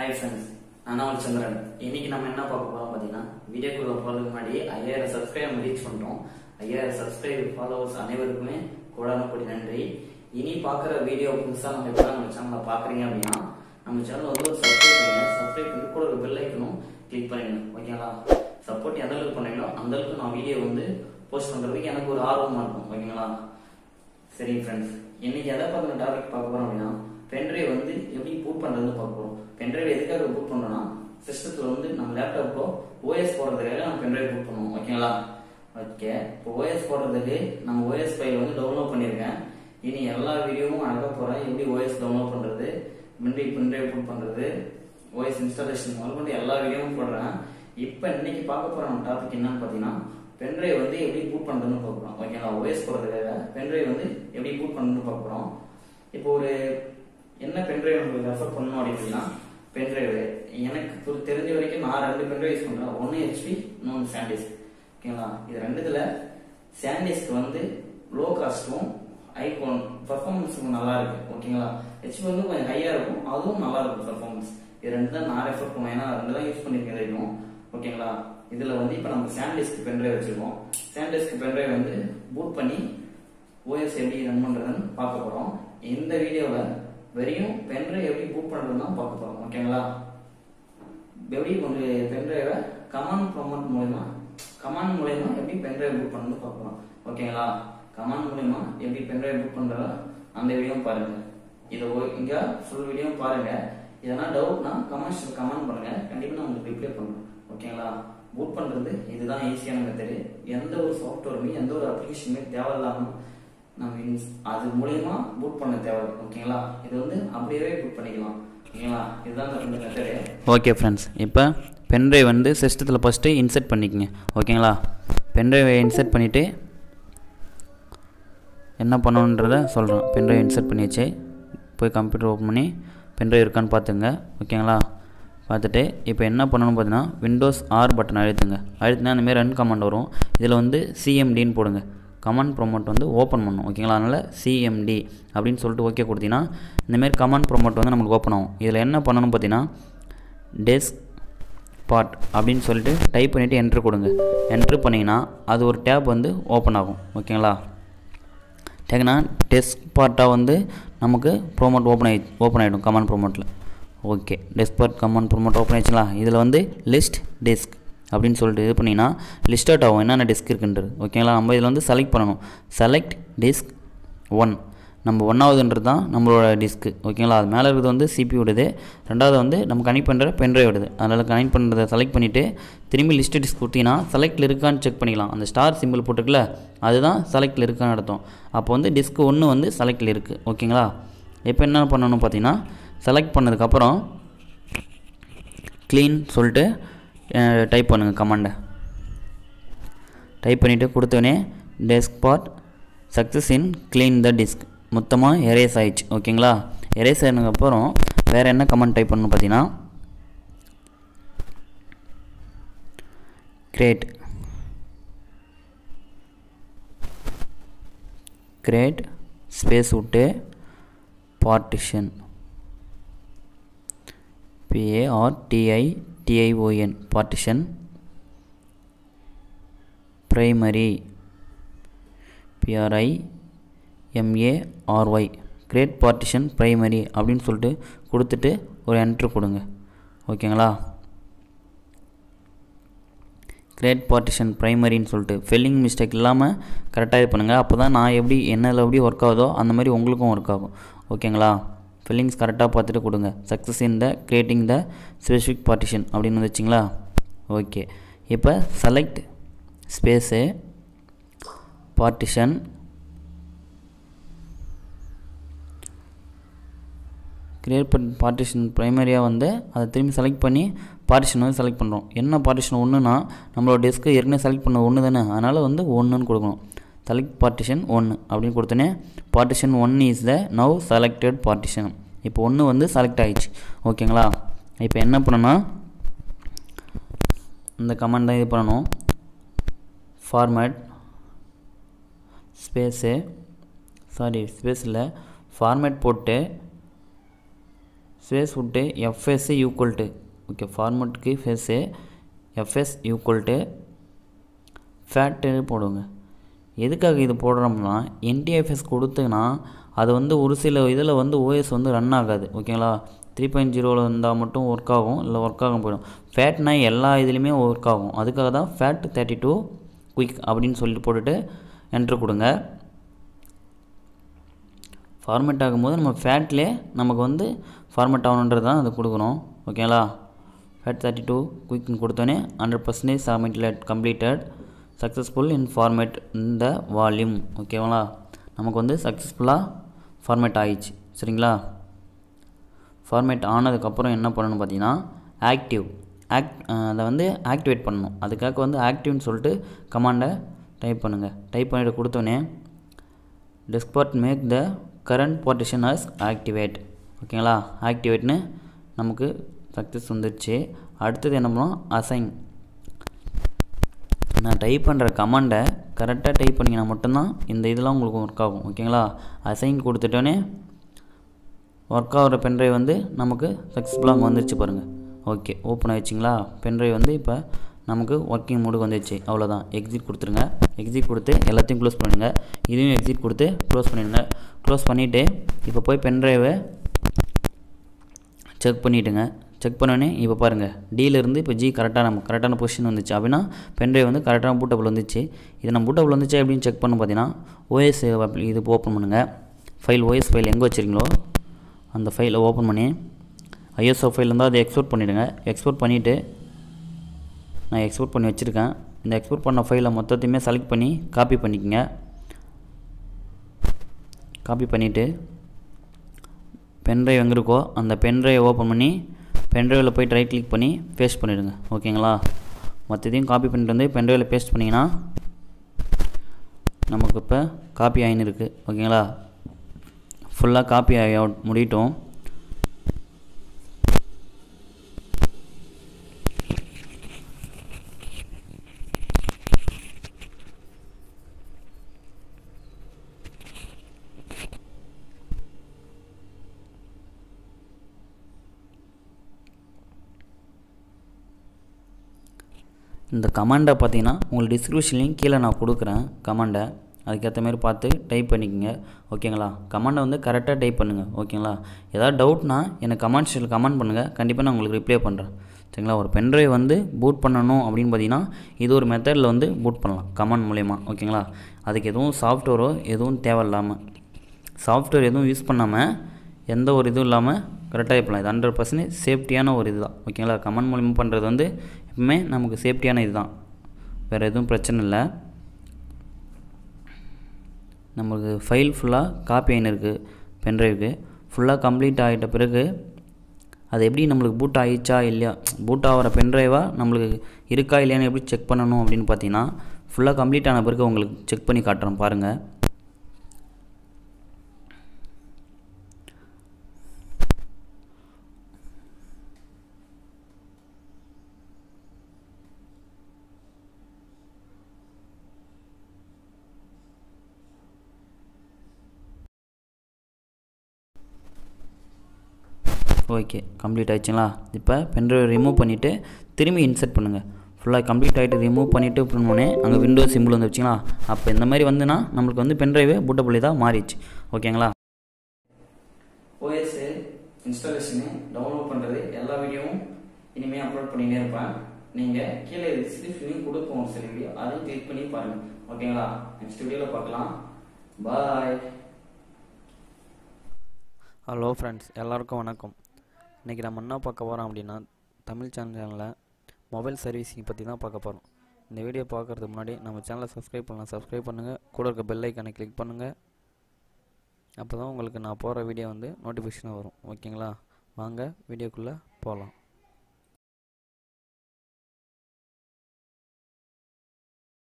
hi friends நான் தான் உங்கள் சந்திரன் இன்னைக்கு நம்ம என்ன பார்க்க போறோம் பார்த்தீங்கன்னா வீடியோக்குள்ள போகிறதுக்கு முன்னாடி ஐயாயிரம் சப்ஸ்கிரைப் ரீச் பண்ணிட்டோம் ஐயாயிரம் சப்ஸ்கிரைப் ஃபாலோவர்ஸ் அனைவருக்குமே கோடான கோடி நன்றி இனி பார்க்குற வீடியோ புதுசாக நம்ம இப்போ நம்ம சேனலை பார்க்குறீங்க அப்படின்னா நம்ம சேனல் வந்து ஒரு சப்ஸ்கிரைப் பண்ணுங்க சப்ஸ்கிரைப் பண்ணி கூட ஒரு பெல் ஐக்கனும் கிளிக் பண்ணிடுங்க ஓகேங்களா சப்போர்ட் எந்த அளவுக்கு பண்ணீங்களோ அந்த அளவுக்கு நான் வீடியோ வந்து போஸ்ட் பண்ணுறதுக்கு எனக்கு ஒரு ஆர்வமாக இருக்கும் ஓகேங்களா சரி ஃப்ரெண்ட்ஸ் இன்னைக்கு எதை பத்தின டாபிக் பார்க்க போறோம் அப்படின்னா பென்ட்ரைவ் வந்து எப்படி பூட் பண்றதுன்னு பார்க்க போறோம் பென்ட்ரைவ் எதுக்காக பூட் பண்றோம்னா சிஸ்டத்துல வந்து நம்ம லேப்டாப்ல ஓஎஸ் போடுறதுக்காக நம்ம பென்ட்ரைவ் பூட் பண்ணுவோம் ஓகேங்களா ஓகே இப்போ ஓஎஸ் போடுறதுக்கு நம்ம ஓஎஸ் ஃபைல் வந்து டவுன்லோட் பண்ணியிருக்கேன் இனி எல்லா வீடியோவும் அழகா போறேன் எப்படி ஓஎஸ் டவுன்லோட் பண்றது பென்ட்ரைவ் பென்ட்ரைவ் பூட் பண்றது ஓஎஸ் இன்ஸ்டாலேஷன் முதல்கொண்டு எல்லா வீடியோவும் போடுறேன் இப்போ இன்னைக்கு பார்க்க போற நம்ம டாபிக் என்னன்னு பார்த்தீங்கன்னா பென்ட்ரைவ் வந்து எப்படி பூட் பண்றதுன்னு பார்க்குறோம் ஓகேங்களா ஓஎஸ் போடுறதுக்காக பென்ட்ரைவ் வந்து எப்படி பூட் பண்றதுன்னு பார்க்குறோம் இப்போ ஒரு என்ன பென்ட்ரைவ் உங்களுக்கு ரெஃபர் பண்ணணும் அப்படின்னா பென்ட்ரைவ் எனக்கு புரி- தெரிஞ்ச வரைக்கும் நான் ரெண்டு பென்ட்ரைவ் யூஸ் பண்றேன் ஒன்று ஹெச்பி இன்னொன்று சாண்டிஸ்க் ஓகேங்களா இது ரெண்டுத்துல சாண்டிஸ்க் வந்து லோ காஸ்ட்டும் ஐகோன் பர்ஃபார்மன்ஸும் நல்லா இருக்கு ஓகேங்களா ஹெச்பி வந்து கொஞ்சம் ஹையா இருக்கும் அதுவும் நல்லா இருக்கும் பர்ஃபார்மன்ஸ் இது ரெண்டு தான் நான் ரெஃபர் பண்ணுவேன் ஏன்னா ரெண்டு தான் யூஸ் பண்ணிருக்கேன் இது வரைக்கும் ஓகேங்களா இதுல வந்து இப்போ நம்ம சாண்டிஸ்க் பென்ட்ரைவ் வச்சிருக்கோம் சாண்டிஸ்க் பென்ட்ரைவ் வந்து பூட் பண்ணி ஓஎஸ் எப்படி ரன் பண்றதுன்னு பார்க்க போறோம் இந்த வீடியோல வெறும் பென்ட்ரைவ் எப்படி பூட் பண்றதுன்னு தான் பார்க்க போறோம் ஓகேங்களா எப்படி ஒரு பென்ட்ரைவை கமாண்ட் ப்ரோமோட் மூலயமா கமாண்ட் மூலயமா எப்படி பென்ட்ரைவ் புக் பண்ணணும்னு பார்க்கலாம் ஓகேங்களா கமாண்ட் மூலயமா எப்படி பென்ட்ரைவ் புக் பண்றதா அந்த வீடியோ பாருங்க இதை ஒ- இங்க ஃபுல் வீடியோ பாருங்க எதனா டவுட்னா கமெண்ட்ஸ் கமெண்ட் பண்ணுங்க கண்டிப்பா நான் உங்களுக்கு ரிப்ளை பண்ணுறேன் ஓகேங்களா பூட் பண்றது இதுதான் ஈஸியான மெத்தடு எந்த ஒரு சாஃப்ட்வேருமே எந்த ஒரு அப்ளிகேஷனுமே தேவையில்லாம நம்ம ins- அது மூலியமா பூட் பண்ண தேவை ஓகேங்களா இது வந்து அப்படியே பூட் பண்ணிக்கலாம் ஓகேங்களா இதுதான் இந்த ரெண்டு மெத்தடு ஓகே ஃப்ரெண்ட்ஸ் இப்போ பென்ட்ரைவ் வந்து சிஸ்டத்தில் ஃபஸ்ட்டு இன்செர்ட் பண்ணிக்கங்க ஓகேங்களா பென்ட்ரைவை இன்செர்ட் பண்ணிவிட்டு என்ன பண்ணணுன்றத சொல்கிறேன் பென்ட்ரைவ் இன்செர்ட் பண்ணியாச்சு போய் கம்ப்யூட்டர் ஓப்பன் பண்ணி பென்ட்ரைவ் இருக்கான்னு பார்த்துங்க ஓகேங்களா பார்த்துட்டு இப்போ என்ன பண்ணணும் பார்த்தீங்கன்னா விண்டோஸ் ஆர் பட்டன் அழுத்துங்க அழுத்தினா இந்தமாரி ரன் கமாண்ட் வரும் இதில் வந்து சிஎம்டின்னு போடுங்க கமாண்ட் ப்ரோமோட் வந்து ஓப்பன் பண்ணும் ஓகேங்களா அதனால் சிஎம்டி அப்படின்னு சொல்லிட்டு ஓகே கொடுத்தீங்கன்னா இந்தமாரி கமாண்ட் ப்ரோமோட் வந்து நம்மளுக்கு ஓப்பன் ஆகும் இதில் என்ன பண்ணணும் பார்த்தீங்கன்னா டெஸ்க் பாட் அப்படின்னு சொல்லிட்டு டைப் பண்ணிவிட்டு என்ட்ரு கொடுங்க என்ட்ரு பண்ணிங்கன்னா அது ஒரு டேப் வந்து ஓப்பன் ஆகும் ஓகேங்களா டேக்குனா டெஸ்க் பார்ட்டாக வந்து நமக்கு ப்ரோமோட் ஓப்பன் ஆகி ஓப்பன் ஆகிடும் கமாண்ட் ப்ரோமோட்டில் okay diskpart command prompt open ஆயிடுச்சுங்களா இதில் வந்து லிஸ்ட் டெஸ்க் அப்படின்னு சொல்லிட்டு இது பண்ணிங்கன்னா லிஸ்ட் அவுட் ஆகும் என்னென்ன டெஸ்க் இருக்குன்றது ஓகேங்களா நம்ம இதில் வந்து செலக்ட் பண்ணணும் செலக்ட் டிஸ்க் ஒன் நம்ம ஒன்றாவதுன்றது தான் நம்மளோட டிஸ்க்கு ஓகேங்களா அது மேலே இருக்கிறது வந்து சிபி விடுது ரெண்டாவது வந்து நம்ம கனெக்ட் பண்ணுற பென்ட்ரைவ் விடுது அதனால் கனெக்ட் பண்ணுறதை செலக்ட் பண்ணிவிட்டு திரும்பி லிஸ்ட் டிஸ்க் கொடுத்தீங்கன்னா செலக்டில் இருக்கான்னு செக் பண்ணிக்கலாம் அந்த ஸ்டார் சிம்பிள் போட்டுக்கல அதுதான் செலக்டில் இருக்கான்னு அர்த்தம் அப்போ வந்து டிஸ்க் ஒன்று வந்து செலக்டில் இருக்குது ஓகேங்களா இப்போ என்ன பண்ணணும் பார்த்தீங்கன்னா செலக்ட் பண்ணதுக்கப்புறம் க்ளீன் சொல்லிட்டு டைப் பண்ணுங்கள் கமாண்டை டைப் பண்ணிவிட்டு கொடுத்தோடனே diskpart success in clean the disk மொத்தமாக எரேஸ் ஆயிடுச்சு ஓகேங்களா எரேஸ் ஆனதுக்கப்புறம் வேறு என்ன கமெண்ட் டைப் பண்ணணும் பார்த்தீங்கன்னா கிரேட் கிரேட் ஸ்பேஸ் விட்டு partition P A R T I T I O N partition primary P R I M A R Y create partition primary அப்படின்னு சொல்லிட்டு கொடுத்துட்டு ஒரு என்ட்ரு கொடுங்க ஓகேங்களா கிரேட் பார்ட்டிஷன் ப்ரைமரின்னு சொல்லிட்டு ஃபெல்லிங் மிஸ்டேக் இல்லாமல் கரெக்டாக இது பண்ணுங்கள் அப்போ தான் நான் எப்படி என்னில் எப்படி ஒர்க் ஆகுதோ அந்த மாதிரி உங்களுக்கும் ஒர்க் ஆகும் ஓகேங்களா ஃபெல்லிங்ஸ் கரெக்டாக பார்த்துட்டு கொடுங்க success in the creating the specific partition அப்படின்னு வந்துச்சிங்களா ஓகே இப்போ செலக்ட் ஸ்பேஸு பார்ட்டிஷன் கிரியேட் பண்ண பார்ட்டிஷன் ப்ரைமரியாக வந்து அதை திரும்பி செலக்ட் பண்ணி பார்ட்டிஷன் வந்து செலக்ட் பண்ணுறோம் என்ன பார்ட்டிஷன் ஒன்றுனா நம்மளோட டெஸ்க்கு ஏற்கனவே செலக்ட் பண்ண ஒன்று தானே அதனால் வந்து ஒன்றுன்னு கொடுக்கணும் செலக்ட் பார்ட்டிஷன் ஒன்று அப்படின்னு கொடுத்தோன்னே partition one is the now selected partition இப்போ ஒன்று வந்து செலக்ட் ஆயிடுச்சு ஓகேங்களா இப்போ என்ன பண்ணணும்னா இந்த கமெண்ட் தான் இது பண்ணணும் ஃபார்மேட் ஸ்பேஸு சாரி ஸ்பேஸில் ஃபார்மேட் போட்டு ஸ்பேஸ் விட்டு எஃப்எஸ் ஈக்குவல் டு ஓகே ஃபார்மெட்டுக்கு space FS equal to FAT போடுங்க எதுக்காக இது போடுறோம்னா என்டிஎஃப்எஸ் கொடுத்தீங்கன்னா அது வந்து ஒரு சில இதில் வந்து ஓஎஸ் வந்து ரன் ஆகாது ஓகேங்களா த்ரீ பாயிண்ட் ஜீரோவில் இருந்தால் மட்டும் ஒர்க் ஆகும் இல்லை ஒர்க் ஆகும் போயிடும் ஃபேட்னா எல்லா இதுலேயுமே ஒர்க் ஆகும் அதுக்காக தான் ஃபேட் தேர்ட்டி டூ குயிக் அப்படின்னு சொல்லிட்டு போட்டுட்டு என்ட்ரு கொடுங்க ஃபார்மேட் ஆகும்போது நம்ம ஃபேட்லேயே நமக்கு வந்து ஃபார்மேட் ஆகணுன்றது தான் அது கொடுக்கணும் ஓகேங்களா ஃபேட் தேர்ட்டி டூ குயிக்னு கொடுத்தோன்னே ஹண்ட்ரட் பர்சன்டேஜ் சப்மிட்லெட் கம்ப்ளீட்டட் சக்ஸஸ்ஃபுல் இன் ஃபார்மேட் இந்த வால்யூம் ஓகேங்களா நமக்கு வந்து சக்ஸஸ்ஃபுல்லாக ஃபார்மேட் ஆயிடுச்சு சரிங்களா ஃபார்மேட் ஆனதுக்கப்புறம் என்ன பண்ணணும் பார்த்தீங்கன்னா ஆக்டிவ் ஆக்ட் அதை வந்து ஆக்டிவேட் பண்ணணும் அதுக்காக வந்து ஆக்டிவ்னு சொல்லிட்டு கமாண்டை டைப் பண்ணுங்கள் டைப் பண்ணிட்டு கொடுத்தோன்னே diskpart make the current partition as activate ஓகேங்களா ஆக்டிவேட்னு நமக்கு சக்ஸஸ் வந்துடுச்சு அடுத்தது என்ன பண்ணோம் அசைன் நான் டைப் பண்ணுற கமாண்டை கரெக்டாக டைப் பண்ணிங்கன்னா மட்டும்தான் இந்த இதெல்லாம் உங்களுக்கு ஒர்க் ஆகும் ஓகேங்களா அசைன் கொடுத்துட்டோன்னே ஒர்க் ஆகிற பென்ட்ரைவ் வந்து நமக்கு சக்ஸஸ்ஃபுல்லாக அங்கே வந்துருச்சு பாருங்கள் ஓகே ஓப்பன் ஆயிடுச்சிங்களா பென்ட்ரைவ் வந்து இப்போ நமக்கு ஒர்க்கிங் மூடுக்கு வந்துடுச்சு அவ்வளோதான் எக்ஸிட் கொடுத்துருங்க எக்ஸிட் கொடுத்து எல்லாத்தையும் க்ளோஸ் பண்ணிடுங்க இதையும் எக்ஸிட் கொடுத்து க்ளோஸ் பண்ணிடுங்க க்ளோஸ் பண்ணிவிட்டு இப்போ போய் பென்ட்ரைவை செக் பண்ணிவிட்டுங்க செக் பண்ணோன்னே இப்போ பாருங்கள் டியிலேருந்து இப்போ ஜி கரெக்டாக நம்ம கரெக்டான பொசிஷன் வந்துச்சு அப்படின்னா பென்ட்ரைவ் வந்து கரெக்டான பூட்டபிள் வந்துச்சு இது நம்ம பூட்டபிள் வந்துச்சு அப்படின்னு செக் பண்ண பார்த்தீங்கன்னா ஓஎஸ் இது ஓப்பன் பண்ணுங்கள் ஃபைல் ஓஎஸ் ஃபைல் எங்கே வச்சுருக்கீங்களோ அந்த ஃபைலை ஓப்பன் பண்ணி ஐஎஸ்ஓ ஃபைல் இருந்தால் அதை எக்ஸ்போர்ட் பண்ணிவிடுங்க எக்ஸ்போர்ட் பண்ணிவிட்டு நான் எக்ஸ்போர்ட் பண்ணி வச்சுருக்கேன் இந்த எக்ஸ்போர்ட் பண்ண ஃபைலை மொத்தத்தையுமே செலக்ட் பண்ணி காப்பி பண்ணிக்கோங்க காப்பி பண்ணிவிட்டு பென்ட்ரைவ் எங்கே இருக்கோ அந்த பென்ட்ரைவ் ஓப்பன் பண்ணி பென்ட்ரைவில் போய்ட்டு ரைட் கிளிக் பண்ணி பேஸ்ட் பண்ணிவிடுங்க ஓகேங்களா மொத்தத்தையும் காப்பி பண்ணிட்டு வந்து பென்ட்ரைவில் பேஸ்ட் பண்ணிங்கன்னா நமக்கு இப்போ காப்பி ஆகின்னு இருக்குது ஓகேங்களா ஃபுல்லாக காப்பி ஆகி அவுட் முடியட்டும் இந்த கமாண்டை பார்த்தீங்கன்னா உங்களுக்கு டிஸ்கிரிப்ஷன்லேயும் கீழே நான் கொடுக்குறேன் கமாண்டை அதுக்கேற்ற மாதிரி பார்த்து டைப் பண்ணிக்கோங்க ஓகேங்களா கமாண்டை வந்து கரெக்டாக டைப் பண்ணுங்கள் ஓகேங்களா ஏதாவது டவுட்னா எனக்கு கமெண்ட் செக்ஷனில் கமெண்ட் பண்ணுங்கள் கண்டிப்பாக நான் உங்களுக்கு ரிப்ளை பண்ணுறேன் சரிங்களா ஒரு பென்ட்ரைவ் வந்து பூட் பண்ணணும் அப்படின்னு பார்த்தீங்கன்னா இது ஒரு மெத்தடில் வந்து பூட் பண்ணலாம் கமெண்ட் மூலயமா ஓகேங்களா அதுக்கு எதுவும் சாஃப்ட்வேரோ எதுவும் தேவையில்லாமல் சாஃப்ட்வேர் எதுவும் யூஸ் பண்ணாமல் எந்த ஒரு இதுவும் இல்லாமல் கரெக்டாக பண்ணலாம் இது ஹண்ட்ரட் பர்சன்டேஜ் சேஃப்டியான ஒரு இது தான் ஓகேங்களா கமெண்ட் மூலியமாக பண்ணுறது வந்து எப்பவுமே நமக்கு சேஃப்டியான இது தான் வேறு எதுவும் பிரச்சனை இல்லை நமக்கு ஃபைல் ஃபுல்லாக காப்பி ஆகின்னு இருக்குது பென்ட்ரைவுக்கு ஃபுல்லாக கம்ப்ளீட் ஆகிட்ட பிறகு அது எப்படி நம்மளுக்கு பூட் ஆகிடுச்சா இல்லையா பூட் ஆகிற பென்ட்ரைவாக நம்மளுக்கு இருக்கா இல்லையான்னு எப்படி செக் பண்ணணும் அப்படின்னு பார்த்தீங்கன்னா ஃபுல்லாக கம்ப்ளீட் ஆன பிறகு உங்களுக்கு செக் பண்ணி காட்டுறோம் பாருங்கள் ஓகே கம்ப்ளீட் ஆயிடுச்சுங்களா இப்போ பென்ட்ரைவ் ரிமூவ் பண்ணிவிட்டு திரும்பி இன்சர்ட் பண்ணுங்கள் ஃபுல்லாக கம்ப்ளீட் ஆகிட்டு ரிமூவ் பண்ணிவிட்டு பண்ணோடனே அங்கே விண்டோ சிம்பிள் வந்து வச்சிங்களா அப்போ இந்த மாதிரி வந்துன்னா நம்மளுக்கு வந்து பென்ட்ரைவே பூட்டபிள் தான் மாறிடுச்சு ஓகேங்களா ஓஎஸ் இன்ஸ்டாலேஷனு டவுன்லோட் பண்ணுறது எல்லா வீடியோவும் இனிமேல் அப்லோட் பண்ணிட்டே இருப்பேன் நீங்கள் கீழே டிஸ்கிரிப்ஷனையும் கொடுப்போம் ஒரு சில வீடியோ அதையும் கிளிக் பண்ணி பாருங்கள் ஓகேங்களா நெக்ஸ்ட் வீடியோவில் பார்க்கலாம் பாய் ஹலோ ஃப்ரெண்ட்ஸ் எல்லாருக்கும் வணக்கம் இன்றைக்கி நம்ம என்ன பார்க்க போகிறோம் அப்படின்னா தமிழ் சேனலில் மொபைல் சர்வீஸிங் பற்றி தான் பார்க்க போகிறோம் இந்த வீடியோ பார்க்குறதுக்கு முன்னாடி நம்ம சேனலை சப்ஸ்கிரைப் பண்ணலாம் சப்ஸ்கிரைப் பண்ணுங்கள் கூட இருக்க பெல் ஐக்கானை கிளிக் பண்ணுங்கள் அப்போ தான் உங்களுக்கு நான் போகிற வீடியோ வந்து நோட்டிஃபிகேஷனாக வரும் ஓகேங்களா வாங்க வீடியோக்குள்ளே போகலாம்